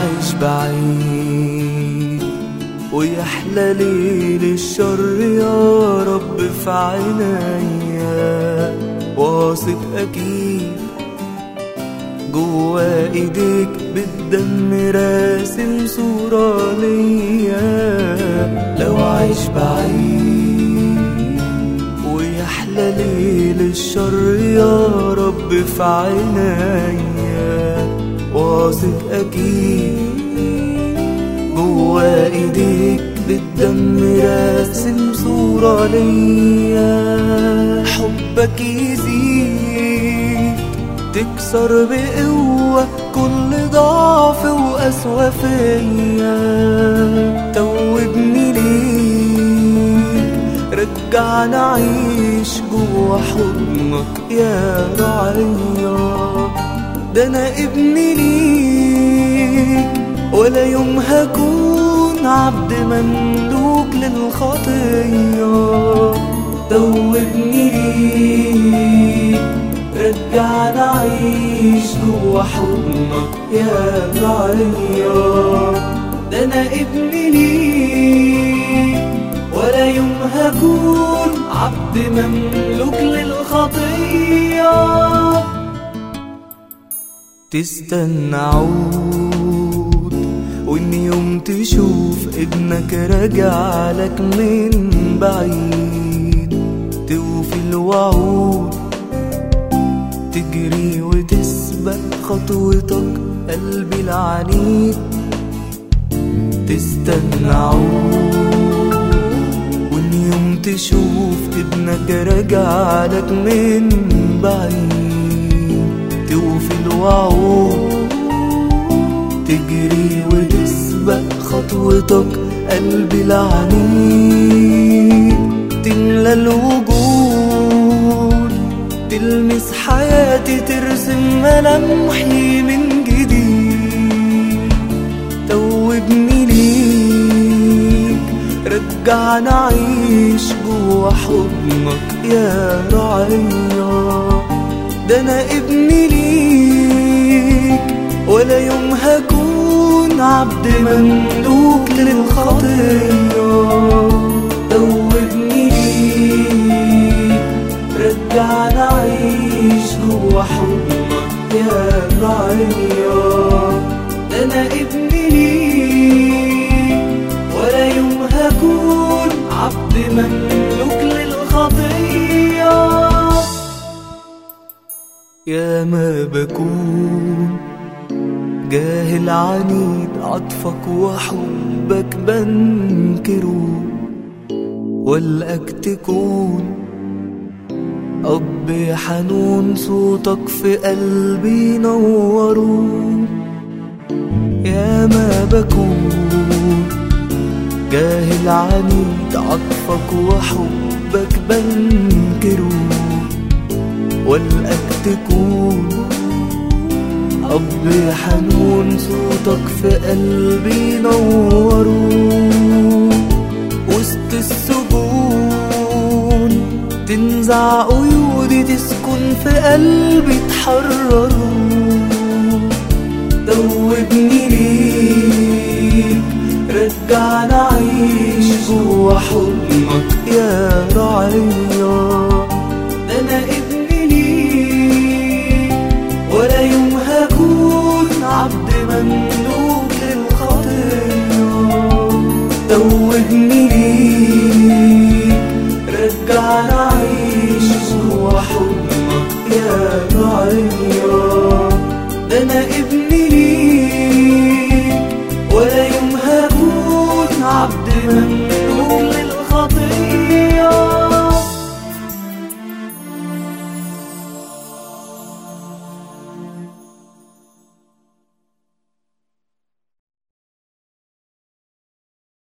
عايش بعيد ويحلى ليل الشر يا رب في عينيا واثق اكيد جوا ايديك بالدم راسم صورة ليا لو عايش بعيد ويحلى ليل الشر يا رب في عينيا واثق اكيد جوا ايديك بالدم راسم صورة ليا حبك يزيد تكسر بقوة كل ضعف وقسوة فيا توبني ليك رجعنا عيش جوا حضنك يا رعيا ده انا ابني ليك ولا يوم هكون عبد مملوك للخطية توبني ليك رجعنا عيش جوا حضنك يا رعيا ده انا ابني ليك ولا يوم هكون عبد مملوك للخطيه تستنى عود وان يوم تشوف ابنك راجع لك من بعيد توفي الوعود تجري وتسبق خطوتك قلبي العنيد تستنى عود وان يوم تشوف ابنك راجع لك من بعيد توفي الوعود تجري وتسبق خطوتك قلبي العنيد تملى الوجود تلمس حياتي ترسم ملامحي من جديد توبني ليك رجعنا عيش جوا حضنك يا رعيا ده انا ابني ليك ولا يوم هكون عبد مملوك للخطيه توبني ليك رجعنا عيش جوا حضنك يا رعيا ده انا ابني ليك ولا يوم هكون عبد مملوك للخطيه يا ما بكون جاهل عنيد عطفك وحبك بنكره والقاك تكون أب حنون صوتك في قلبي نوره يا ما بكون جاهل عنيد عطفك وحبك بنكره والقاك تكون أب حنون صوتك في قلبي نوره وسط السجون تنزع قيودي تسكن في قلبي تحرره دوبني ليك رجعنا عيش جوا حضنك يا رعيا ده انا ابني ليك ولا يوم هكون عبد مملوك للخطيه توبني ليك رجعنا عيش جوا حضنك يا رعيا ده انا ابني ليك ولا يوم هكون عبد مملوك